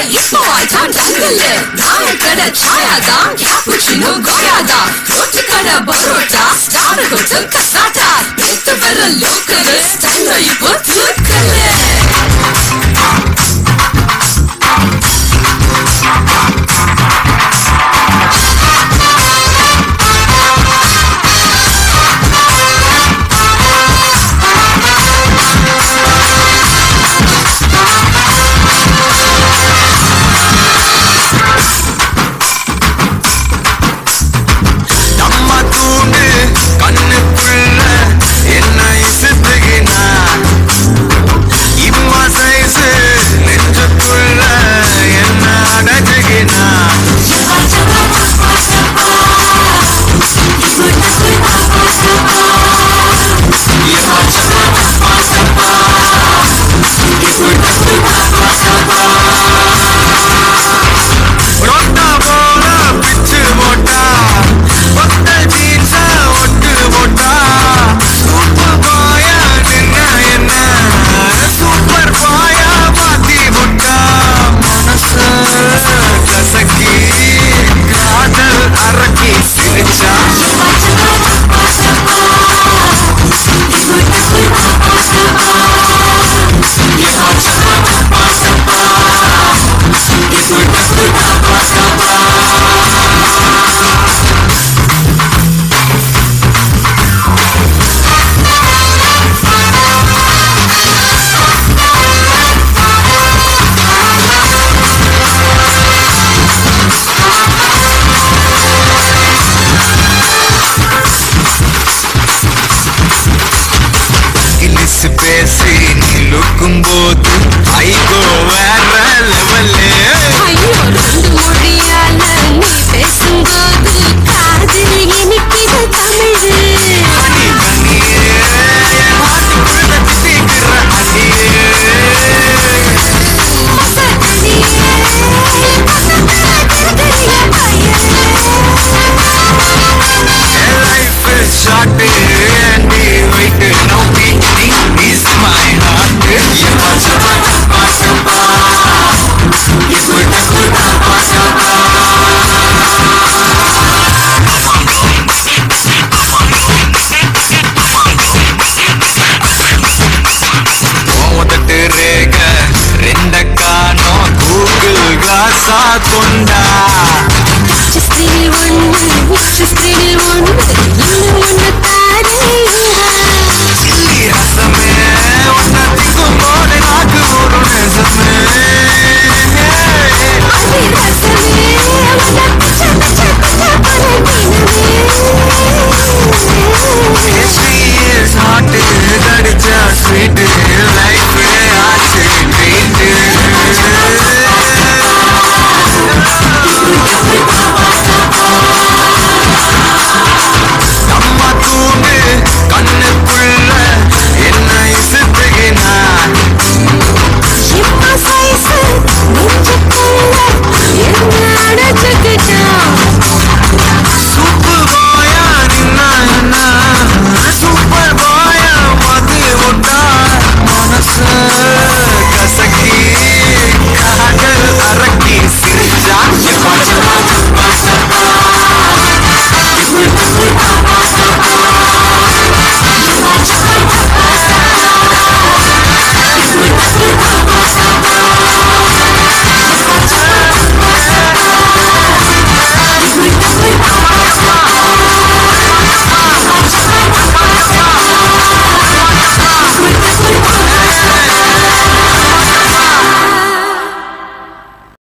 இப்போ ஆயிட்டான் ஜங்கல்ல நான் கடை சாயாதான் கேப்புச்சினோ கோயாதான் ரோட்டு கடை பரோட்டா ஸ்டார் ஹோட்டல் கசாட்டா நேத்து வர லோக்கல் ஸ்டைல இப்போ தூக்கல நம்ம தூண்டு கண்ணுக்குள்ள என்ன இசுத்துகினா இம்மா சைஸு நெஞ்சுக்குள்ள என்ன அடைச்சுகினா ரொட்டா போல பிச்சு போட்டா ஒத்த ஜீன்ஸ ஒட்டு போட்டா சூப்பர் பாயா நின்ன என்ன சூப்பர் பாயா மாத்தி போட்டா மனச கசக்கி காதல் அரக்கி சிரிச்சா இலிசு பேசி நிலுக்கும் போது ஐகோ வேற லெவல்லே ஐயோ ரெண்டு மொழியால நீ பேசும்போது காதில் இனிக்குது தமிழ் அடி கண்ணியே என் நாட்டுக்குள்ள திட்டிக்கிற அடியே என் life is short and the wait no beating is my heart என் மச்சமா பாசமா இப்படி பாசமா உதட்டு ரேக ரெண்ட காணோம் கூகுள் கிளாஸா கொண்டா ஸ்திரீ ஒண்ணு ஸ்திரீ ஒண்ணு இன்னும் ஒண்ணு